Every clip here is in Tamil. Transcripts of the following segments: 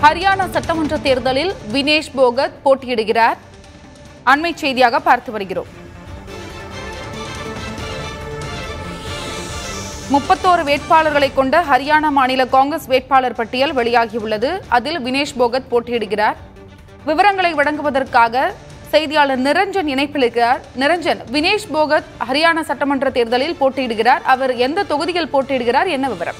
ஹரியானா சட்டமன்ற தேர்தலில் வினேஷ் போகத் போட்டியிடுகிறார் அண்மை செய்தியாக பார்த்து வருகிறோம் முப்பத்தோரு வேட்பாளர்களை கொண்ட ஹரியானா மாநில காங்கிரஸ் வேட்பாளர் பட்டியல் வெளியாகியுள்ளது அதில் வினேஷ் போகத் போட்டியிடுகிறார் விவரங்களை வழங்குவதற்காக செய்தியாளர் நிரஞ்சன் இணைப்பில் இருக்கிறார் நிரஞ்சன் வினேஷ் போகத் ஹரியானா சட்டமன்ற தேர்தலில் போட்டியிடுகிறார் அவர் எந்த தொகுதியில் போட்டியிடுகிறார் என்ன விவரம்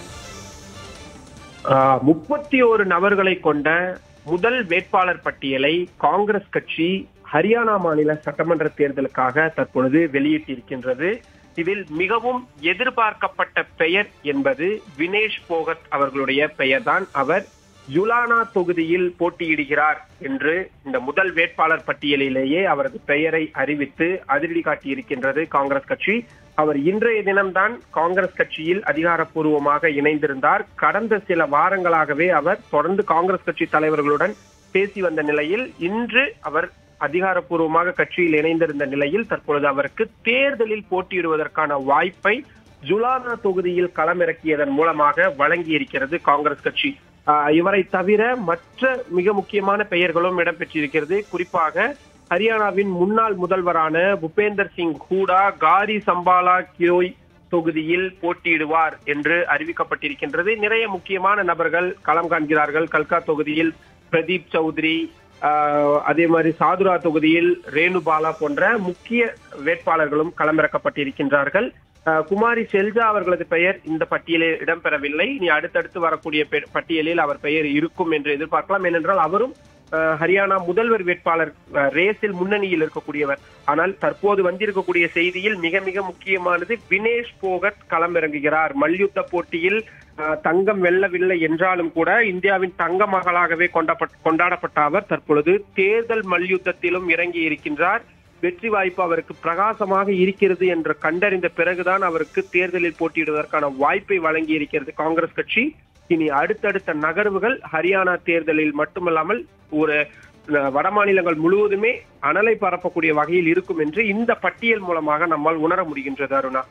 முப்பத்தி ஒரு நபர்களை கொண்ட முதல் வேட்பாளர் பட்டியலை காங்கிரஸ் கட்சி ஹரியானா மாநில சட்டமன்ற தேர்தலுக்காக தற்பொழுது வெளியிட்டிருக்கின்றது இதில் மிகவும் எதிர்பார்க்கப்பட்ட பெயர் என்பது வினேஷ் போகத் அவர்களுடைய பெயர்தான் அவர் யுலானா தொகுதியில் போட்டியிடுகிறார் என்று இந்த முதல் வேட்பாளர் பட்டியலிலேயே அவரது பெயரை அறிவித்து அதிரடி காட்டியிருக்கின்றது காங்கிரஸ் கட்சி அவர் இன்றைய தினம்தான் காங்கிரஸ் கட்சியில் அதிகாரப்பூர்வமாக இணைந்திருந்தார் கடந்த சில வாரங்களாகவே அவர் தொடர்ந்து காங்கிரஸ் கட்சி தலைவர்களுடன் பேசி வந்த நிலையில் இன்று அவர் அதிகாரப்பூர்வமாக கட்சியில் இணைந்திருந்த நிலையில் தற்பொழுது அவருக்கு தேர்தலில் போட்டியிடுவதற்கான வாய்ப்பை ஜுலானா தொகுதியில் களமிறக்கியதன் மூலமாக வழங்கி இருக்கிறது காங்கிரஸ் கட்சி இவரை தவிர மற்ற மிக முக்கியமான பெயர்களும் இடம்பெற்றிருக்கிறது குறிப்பாக ஹரியானாவின் முன்னாள் முதல்வரான புபேந்தர் சிங் ஹூடா காரி சம்பாலா கிரோய் தொகுதியில் போட்டியிடுவார் என்று அறிவிக்கப்பட்டிருக்கின்றது நிறைய முக்கியமான நபர்கள் களம் காண்கிறார்கள் கல்கா தொகுதியில் பிரதீப் சௌத்ரி அதே மாதிரி சாதுரா தொகுதியில் ரேணுபாலா போன்ற முக்கிய வேட்பாளர்களும் களமிறக்கப்பட்டிருக்கின்றார்கள் குமாரி செல்ஜா அவர்களது பெயர் இந்த பட்டியலில் இடம்பெறவில்லை இனி அடுத்தடுத்து வரக்கூடிய பட்டியலில் அவர் பெயர் இருக்கும் என்று எதிர்பார்க்கலாம் ஏனென்றால் அவரும் ஹரியானா முதல்வர் வேட்பாளர் ரேஸில் முன்னணியில் இருக்கக்கூடியவர் ஆனால் தற்போது வந்திருக்கக்கூடிய செய்தியில் மிக மிக முக்கியமானது வினேஷ் போகத் களமிறங்குகிறார் மல்யுத்த போட்டியில் தங்கம் வெல்லவில்லை என்றாலும் கூட இந்தியாவின் தங்க மகளாகவே கொண்டாடப்பட்ட அவர் தற்பொழுது தேர்தல் மல்யுத்தத்திலும் இறங்கி இருக்கின்றார் வெற்றி வாய்ப்பு அவருக்கு பிரகாசமாக இருக்கிறது என்று கண்டறிந்த பிறகுதான் அவருக்கு தேர்தலில் போட்டியிடுவதற்கான வாய்ப்பை வழங்கி இருக்கிறது காங்கிரஸ் கட்சி இனி அடுத்தடுத்த நகர்வுகள் ஹரியானா தேர்தலில் மட்டுமல்லாமல் ஒரு வட மாநிலங்கள் முழுவதுமே அனலை பரப்பக்கூடிய வகையில் இருக்கும் என்று இந்த பட்டியல் மூலமாக நம்மால் உணர முடிகின்றது அருணா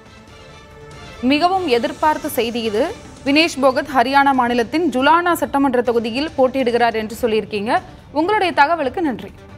மிகவும் எதிர்பார்த்த செய்தி இது வினேஷ் போகத் ஹரியானா மாநிலத்தின் ஜுலானா சட்டமன்ற தொகுதியில் போட்டியிடுகிறார் என்று சொல்லியிருக்கீங்க உங்களுடைய தகவலுக்கு நன்றி